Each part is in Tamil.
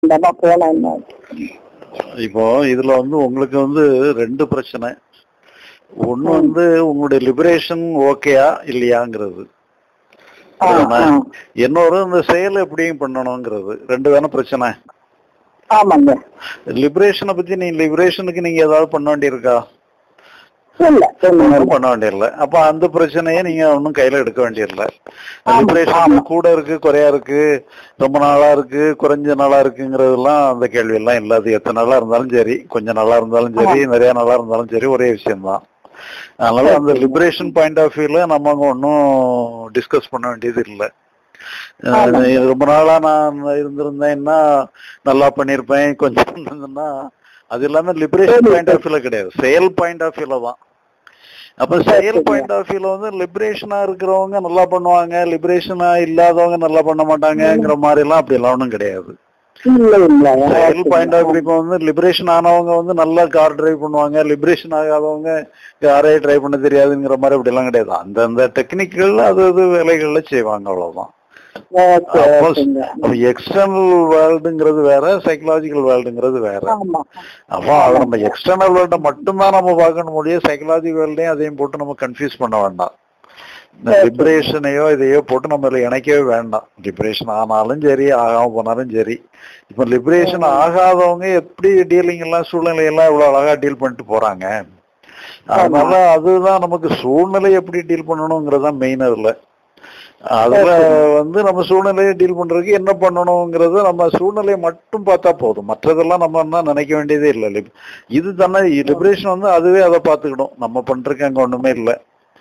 இந்தமா போனா என்ன இப்போ இதுல வந்து உங்களுக்கு வந்து ரெண்டு பிரச்சனை ஒண்ணு வந்து உங்களுடைய லிபரேஷன் ஓகேயா இல்லையாங்கிறது ஆ, அதுதானே? ஆ. இன்னொரு இந்த செயல் எப்படியும் பண்ணணுங்கிறது ரெண்டு தானே பிரச்சனை ஆமாங்க லிபரேஷனை பத்தி நீ லிபரேஷனுக்கு நீங்க ஏதாவது பண்ண வேண்டியிருக்கா இல்ல சொல்லுங்க ஒன்றும் பண்ண வேண்டியதில்ல அப்ப அந்த பிரச்சனையை நீங்க ஒன்றும் கையில எடுக்க வேண்டியதில்ல ஆமா, லிபரேஷன் ஆமா. கூட இருக்கு குறையா இருக்கு ரொம்ப நாளா இருக்கு குறைஞ்ச நாளா இருக்குங்கிறதெல்லாம் அந்த கேள்வி எல்லாம் இல்ல அது எத்தனை நாளா இருந்தாலும் சரி கொஞ்சம் நல்லா இருந்தாலும் சரி நிறைய நாளா இருந்தாலும் சரி ஒரே விஷயம்தான் அதனால அந்த லிபரேஷன் பாயிண்ட் ஆஃப் வியூல நம்ம அங்க ஒன்றும் டிஸ்கஸ் பண்ண வேண்டியது இல்லை ஆமா. ரொம்ப நாளா நான் இருந்திருந்தேன்னா நல்லா பண்ணிருப்பேன் கொஞ்சம் இருந்ததுன்னா அது எல்லாமே லிபரேஷன் சரி, பாயிண்ட் ஆஃப் வியூல கிடையாது செயல் பாயிண்ட் ஆஃப் வியூல தான் அப்ப சரி, செயல் சரி. பாயிண்ட் ஆஃப் வியூல வந்து லிபரேஷனா இருக்கிறவங்க நல்லா பண்ணுவாங்க லிபரேஷனா இல்லாதவங்க நல்லா பண்ண மாட்டாங்கங்கிற மாதிரி எல்லாம் அப்படி எல்லாம் ஒண்ணும் கிடையாது இல்ல இல்ல செயல் பாயிண்ட் ஆஃப் வியூ வந்து லிபரேஷன் ஆனவங்க வந்து நல்லா கார் டிரைவ் பண்ணுவாங்க லிபரேஷன் ஆகாதவங்க காரே டிரைவ் பண்ண தெரியாதுங்கிற மாதிரி அப்படி எல்லாம் கிடையாது அந்தந்த டெக்னிக்கல் அது அது வேலைகள்ல செய்வாங்க அவ்வளவுதான் ஓகே ஓகேங்க எக்ஸ்டர்னல் வேர்ல்டுங்கிறது வேற சைக்கலாஜிக்கல் வேர்ல்டுங்கிறது வேற ஆமா அப்போ அது நம்ம எக்ஸ்டர்னல் வேர்ல்ட மட்டும்தான் நம்ம பார்க்கணும் முடியும் சைக்கலாஜி வேர்ல்டையும் அதையும் போட்டு நம்ம கன்ஃபியூஸ் பண்ண வேண்டாம் இந்த சரி. லிபரேஷனையோ இதையோ போட்டு நம்ம இதுல இணைக்கவே வேண்டாம் லிபரேஷன் ஆனாலும் சரி ஆகாம போனாலும் சரி இப்ப லிபரேஷன் ஆகாதவங்க எப்படி டீலிங் எல்லாம் சூழ்நிலை எல்லாம் இவ்வளவு அழகா டீல் பண்ணிட்டு போறாங்க அதனால அதுதான் நமக்கு சூழ்நிலை எப்படி டீல் பண்ணணுங்கிறதுதான் மெயின் அதுல அதுல வந்து நம்ம சூழ்நிலையை டீல் பண்றதுக்கு என்ன பண்ணணுங்கிறத நம்ம சூழ்நிலையை மட்டும் பார்த்தா போதும் மற்றதெல்லாம் நம்ம என்ன நினைக்க வேண்டியதே இல்லை லிப்- இது தானே லிபரேஷன் வந்து அதுவே அதை பார்த்துக்கிடும் நம்ம பண்றதுக்கு அங்க ஒண்ணுமே இல்லை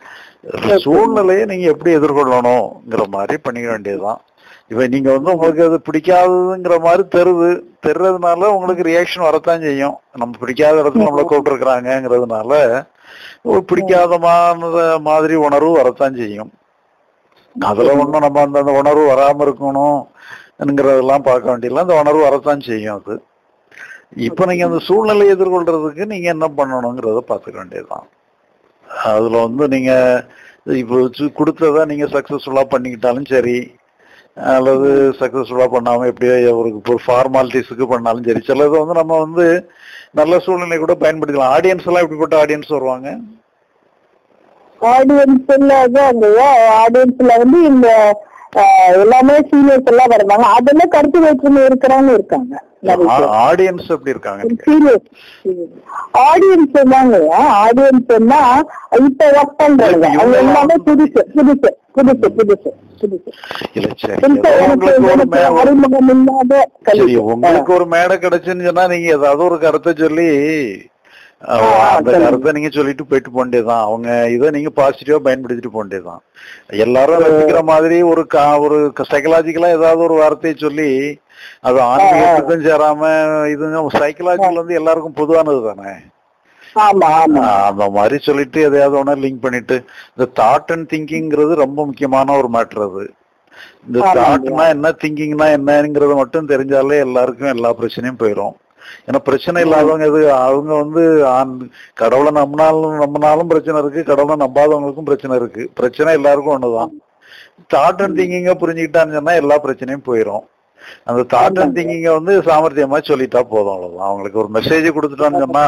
சூழ்நிலையை நீங்க எப்படி எதிர்கொள்ளணுங்கிற மாதிரி பண்ணிக்க வேண்டியதுதான் இப்ப நீங்க வந்து உங்களுக்கு அது பிடிக்காததுங்கிற மாதிரி தெரியுது தெரிறதுனால உங்களுக்கு ரியாக்ஷன் வரத்தான் செய்யும் நம்ம பிடிக்காத இடத்துல நம்மளை கூப்பிட்டுருக்குறாங்கிறதுனால ஒரு பிடிக்காதமான மாதிரி உணர்வு வரத்தான் செய்யும் அதுல ஒண்ணும் நம்ம அந்த அந்த உணர்வு வராம இருக்கணும்ங்கிறதெல்லாம் பார்க்க வேண்டியதில்ல அந்த உணர்வு வரத்தான் செய்யும் அது இப்ப நீங்க அந்த சூழ்நிலையை எதிர்கொள்றதுக்கு நீங்க என்ன பண்ணணுங்கிறத பார்த்துக்க வேண்டியதுதான் அதுல வந்து நீங்க இப்போ சு- கொடுத்ததை நீங்க சக்சஸ்ஃபுல்லா பண்ணிக்கிட்டாலும் சரி அல்லது சக்சஸ்ஃபுல்லா பண்ணாம எப்படியோ ஒரு ஃபார்மாலிட்டிஸுக்கு பண்ணாலும் சரி சிலது வந்து நம்ம வந்து நல்ல சூழ்நிலை கூட பயன்படுத்திக்கலாம் ஆடியன்ஸ் எல்லாம் எப்படிப்பட்ட ஆடியன்ஸ் வருவாங்க ஆடியன்ஸ்ல அங்கயா ஆடியன்ஸ்ல வந்து இந்த ஆஹ், எல்லாமே சீனியர்ஸ் எல்லாம் வருவாங்க அதெல்லாம் கருத்து வேற்றுமை இருக்கிறவங்க இருக்காங்க நிறைய பேர். ஆடியன்ஸ் எப்படி இருக்காங்க சீரியஸ் ஆடியன்ஸ் தாங்க ஆடியன்ஸ்னா இப்ப ஒர்க் பண்றாங்க அவங்க எல்லாமே புதுசு புதுசு புதுசு புதுசு புதுசு இல்ல சரி புதுசா ஏதோ எனக்கு உங்களுக்கு ஒரு எனக்கு மே- அறிமுகம் இல்லாத சரி கல்வி உங்களுக்கு ஒரு மேடை கிடைச்சுன்னு சொன்னா நீங்க ஏதாவது ஒரு கருத்தை சொல்லி அஹ், ஆ, அந்த சொல்லுங்க. கருத்தை நீங்க சொல்லிட்டு போயிட்டு போண்டேதான் அவங்க இதை நீங்க பாசிட்டிவா பயன்படுத்திட்டு போண்டேதான் எல்லாரும் ரசிக்கிற மாதிரி ஒரு கா- ஒரு சைக்கலாஜிக்கலா ஏதாவது ஒரு வார்த்தையை சொல்லி அது ஆன்மீகத்துக்கும் சேராம இது சைக்கலாஜிக்கல் வந்து எல்லாருக்கும் பொதுவானது தானே ஆமா ஆமா ஆஹ் அந்த மாதிரி சொல்லிட்டு எதையாவது ஒண்ணு லிங்க் பண்ணிட்டு இந்த தாட் அண்ட் திங்கிங்கிறது ரொம்ப முக்கியமான ஒரு மேட்டர் அது இந்த ஆமாங்க. தாட்னா என்ன திங்கிங்னா என்னங்கிறது மட்டும் தெரிஞ்சாலே எல்லாருக்கும் எல்லா பிரச்சனையும் போயிடும் ஏன்னா பிரச்சனை இல்லாதவங்க இது அவங்க வந்து ஆண்- கடவுளை நம்பினாலும் நம்பினாலும் பிரச்சனை இருக்கு கடவுளை நம்பாதவங்களுக்கும் பிரச்சனை இருக்கு பிரச்சனை எல்லாருக்கும் ஒண்ணுதான் தாட் அண்ட் திங்கிங்க புரிஞ்சுக்கிட்டான்னு சொன்னா எல்லா பிரச்சனையும் போயிடும் அந்த தாட் அண்ட் திங்கிங்க வந்து சாமர்த்தியமா சொல்லிட்டா போதும் அவ்வளவுதான் அவங்களுக்கு ஒரு மெசேஜ் கொடுத்துட்டான்னு சொன்னா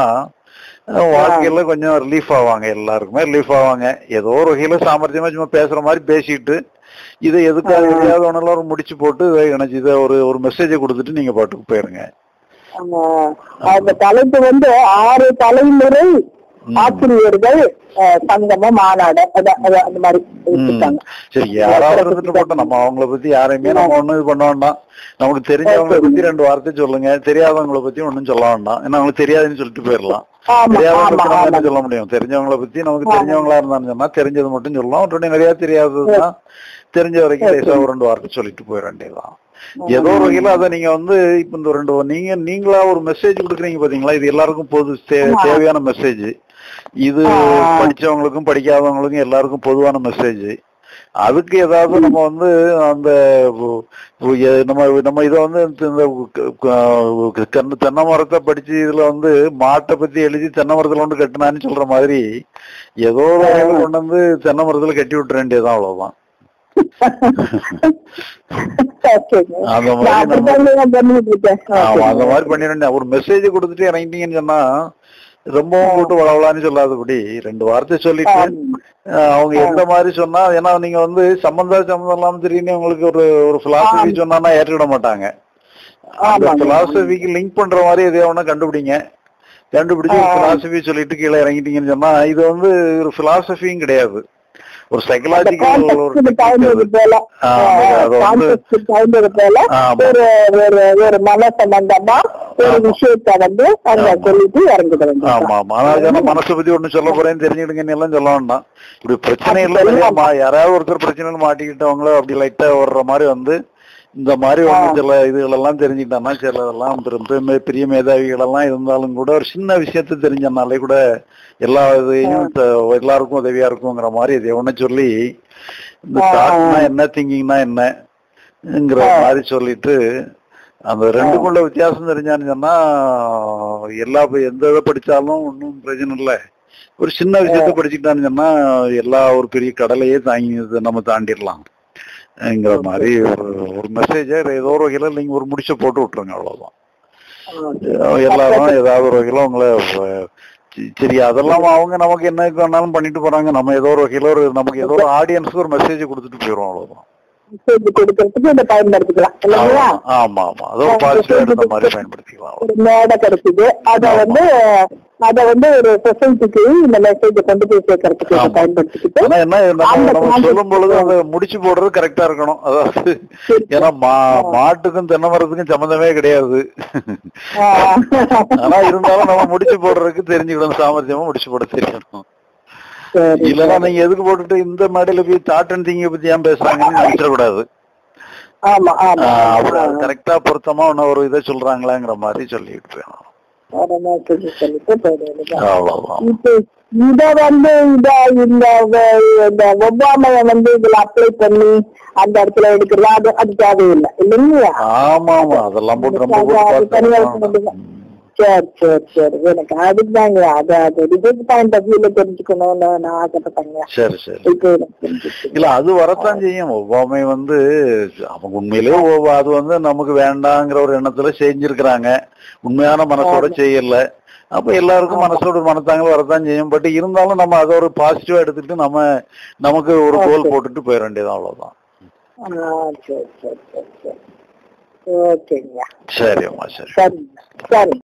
அஹ் வாழ்க்கையில கொஞ்சம் ரிலீஃப் ஆவாங்க எல்லாருக்குமே ரிலீஃப் ஆவாங்க ஏதோ ஒரு வகையில சாமர்த்தியமா சும்மா பேசுற மாதிரி பேசிட்டு இதை எதுக்காக எதையாவது ஒன்னால ஒரு முடிச்சு போட்டு இதை இணைச்சு இதை ஒரு ஒரு மெசேஜை கொடுத்துட்டு நீங்க பாட்டுக்கு போயிருங்க ஆமா. அந்த தலைப்பு வந்து ஆறு தலைமுறை ஆசிரியர்கள் அஹ், சங்கம மாநாடு அதான் அதான் அந்த மாதிரி வச்சிருக்காங்க சரி யாராவது இருந்துட்டு போட்டோம் நம்ம அவங்கள பத்தி யாரையுமே நம்ம ஒண்ணும் இது பண்ண வேண்டாம் நமக்கு தெரிஞ்சவங்கள பத்தி ரெண்டு வார்த்தை சொல்லுங்க தெரியாதவங்கள பத்தி ஒண்ணும் சொல்ல வேண்டாம் ஏன்னா அவங்களுக்கு தெரியாதுன்னு சொல்லிட்டு போயிடலாம் ஆமா தெரியாதவங்க ஆமா பத்தி நம்ம ஆமா என்ன சொல்ல முடியும் தெரிஞ்சவங்கள பத்தி நமக்கு தெரிஞ்சவங்களா இருந்தான்னு சொன்னா தெரிஞ்சது மட்டும் சொல்லலாம் ஒன்று நிறைய தெரியாததுதான் தெரிஞ்ச வரைக்கும் லேசா ஒரு ரெண்டு வார்த்தை சொல்லிட்டு போயிட வேண்டியதுதான் ஏதோ ஒரு வகையில அதை நீங்க வந்து இப்ப இந்த ரெண்டு நீங்க நீங்களா ஒரு மெசேஜ் கொடுக்குறீங்க பாத்தீங்களா இது எல்லாருக்கும் பொது தே- தேவையான மெசேஜ் இது படிச்சவங்களுக்கும் படிக்காதவங்களுக்கும் எல்லாருக்கும் பொதுவான மெசேஜ் அதுக்கு ஏதாவது நம்ம வந்து அந்த உ- உ- எ- நம்ம நம்ம இதை வந்து இந்த க- க- கண்ணு தென்னை மரத்தை படிச்சு இதுல வந்து மாட்டை பத்தி எழுதி தென்னை மரத்துல கொண்டு கட்டினான்னு சொல்ற மாதிரி ஏதோ ஒரு வகையில கொண்டு வந்து தென்னை மரத்துல கட்டி விட்டுற வேண்டியதுதான் அவ்வளவுதான் ஓகேங்க அந்த நான் மாதிரி நம்ம அப்படித்தாங்க நான் பண்ணிட்டு இருக்கேன் ஆமா அந்த ஓகேங்க. மாதிரி பண்ணிடுங்க ஒரு மெசேஜ் கொடுத்துட்டு இறங்கிட்டீங்கன்னு சொன்னா ரொம்பவும் போட்டு வளவலான்னு சொல்லாதபடி ரெண்டு வார்த்தை சொல்லிட்டு ஆமா. அஹ், அவங்க எந்த மாதிரி சொன்னா ஏன்னா நீங்க வந்து சம்பந்தா சம்பந்தம் இல்லாம திடீர்னு உங்களுக்கு ஒரு ஒரு பிலாசபி ஆமா. சொன்னா ஏற்றுக்கிட மாட்டாங்க அந்த ஆமாங்க. பிலாசபிக்கு லிங்க் பண்ற மாதிரி எதையோ ஒண்ணு கண்டுபிடிங்க கண்டுபிடிச்சு ஆ. பிலாசபி சொல்லிட்டு கீழே இறங்கிட்டீங்கன்னு சொன்னா இது வந்து ஒரு பிலாசபியும் கிடையாது ஒரு அந்த சைக்கலாஜிக்கல் ஒரு கான்டெக்ட் தகுந்தது போல ஆ, அது வந்து- கான்டெக்ட் தகுந்தது போல ஆமா. ஒரு ஒரு ஒரு மன சம்பந்தமா ஒரு ஆமா. விஷயத்த வந்து அங்க ஆமா. சொல்லிட்டு இறங்கிட ஆமா வேண்டியது ஆமா ஆனா மனசை பத்தி ஒண்ணு சொல்ல போறேன்னு தெரிஞ்சுடுங்கன்னு எல்லாம் சொல்ல வேண்டாம் இப்படி பிரச்சனை அப்படி இல்ல நிறைய சொல்லலாம். மா- யாராவது ஒருத்தர் பிரச்சனையில மாட்டிக்கிட்டவங்கள அப்படி லைட்டா வர்ற மாதிரி வந்து இந்த மாதிரி ஒண்ணு ஆ. சில இதுகளெல்லாம் தெரிஞ்சுக்கிட்டான்னா சிலதெல்லாம் பெரும் மே- பெரிய மேதாவிகள் எல்லாம் இருந்தாலும் கூட ஒரு சின்ன விஷயத்த தெரிஞ்சனாலே கூட எல்லா இதையும் த- எல்லாருக்கும் உதவியா இருக்குங்கிற மாதிரி இதை ஒண்ணு சொல்லி இந்த ஆ. தாட்னா என்ன திங்கிங்னா என்னங்கிற ஆ. மாதிரி சொல்லிட்டு அந்த ரெண்டுக்குள்ள வித்தியாசம் தெரிஞ்சான்னு சொன்னா எல்லா ப- எந்த இதை படிச்சாலும் ஒன்றும் பிரச்சனை இல்லை ஒரு சின்ன விஷயத்த படிச்சுக்கிட்டான்னு சொன்னா எல்லா ஒரு பெரிய கடலையே தாங்கி இதை நம்ம தாண்டிடலாம் ங்கிற மாதிரி ஒரு ஒரு மெசேஜ ஏதோ ஒரு வகையில நீங்க ஒரு முடிச்ச போட்டு விட்டுருங்க அவ்வளவுதான் எல்லாரும் ஏதாவது ஒரு வகையில உங்களை அஹ், சி- சரி அதெல்லாம் அவங்க நமக்கு என்ன வேணாலும் பண்ணிட்டு போறாங்க நம்ம ஏதோ ஒரு வகையில ஒரு நமக்கு ஏதோ ஒரு ஆடியன்ஸ்க்கு ஒரு மெசேஜ் கொடுத்துட்டு போயிடும் அவ்வளவுதான் மெசேஜ் கொடுக்கறதுக்கு இதை பயன்படுத்திக்கலாம் இல்லைங்களா ஆமா ஆமா ஆமா அதோ பாசிட்டிவா இருந்த மாதிரி பயன்படுத்திக்கலாம் ஒரு மேடை கிடைக்குது அத ஆமா. வந்து அத வந்து ஒரு சொசைட்டிக்கு இந்த மெசேஜ் கொண்டு போய் சேர்க்கறதுக்கு இதை ஆமா. பயன்படுத்திக்கிட்டு ஆனா என்ன நம்ம அந்த நம்ம concept- சொல்லும் பொழுது அதை முடிச்சு போடுறது கரெக்டா இருக்கணும் அதாவது சரி. ஏன்னா மா மாட்டுக்கும் தென்னை மரத்துக்கும் சம்மந்தமே கிடையாது ஆ. ஆனா இருந்தாலும் நம்ம முடிச்சு போடுறதுக்கு தெரிஞ்சுக்கணும் சாமர்த்தியமா முடிச்சு போட தெரியணும் சரி இல்லன்னா நீங்க எதுக்கு போட்டுட்டு இந்த மேடையில போய் தாட் அண்ட் திங்க பத்தி ஏன் பேசுறாங்கன்னு நினைச்சிடக்கூடாது ஆமா ஆமா கரெக்டா பொருத்தமா ஒன்னு ஒரு இதை சொல்றாங்களாங்கிற மாதிரி சொல்லிட்டு போயிடணும் ஒரு message சொல்லிட்டு போயிடுறது அவ்வளவுதான் இப்போ இத வந்து இத இந்த வ- இந்த ஒவ்வாமைய வந்து இதுல அப்ளை பண்ணி அந்த இடத்துல எடுக்கலாம் அது அது தேவையில்லை இல்லைங்களா ஆமா ஆமா அதெல்லாம் போட்டு ரொம்ப அது- போட்டு அது தனியா பார்த்தா- இருக்கணும். சரி சரி சரி எனக்கு அதுதாங்க அது அது ரிசல்ட் பாயிண்ட் ஆஃப் வியூல தெரிஞ்சுக்கணும்னு நான் ஆசைப்பட்டேங்க சரி சரி இப்போ எனக்கு தெரிஞ்சுச்சு. இல்ல அது வரத்தான் செய்யும் ஒவ்வாமை வந்து அவங்க உண்மையிலேயே ஒவ்வொ- அது வந்து நமக்கு வேண்டாங்கிற ஒரு எண்ணத்துல செஞ்சிருக்கிறாங்க உண்மையான மனசோட செய்யல அப்ப எல்லாருக்கும் மனசோட மனத்தாங்க வரத்தான் செய்யும் பட் இருந்தாலும் நம்ம அதை ஒரு பாசிட்டிவா எடுத்துட்டு நம்ம நமக்கு ஒரு கோல் Okay. போட்டுட்டு போயிட வேண்டியது அவ்வளவுதான் ஆ, சரி சரி சரி சரி ஓகேங்க சரி அம்மா சரி சரிங்க சரி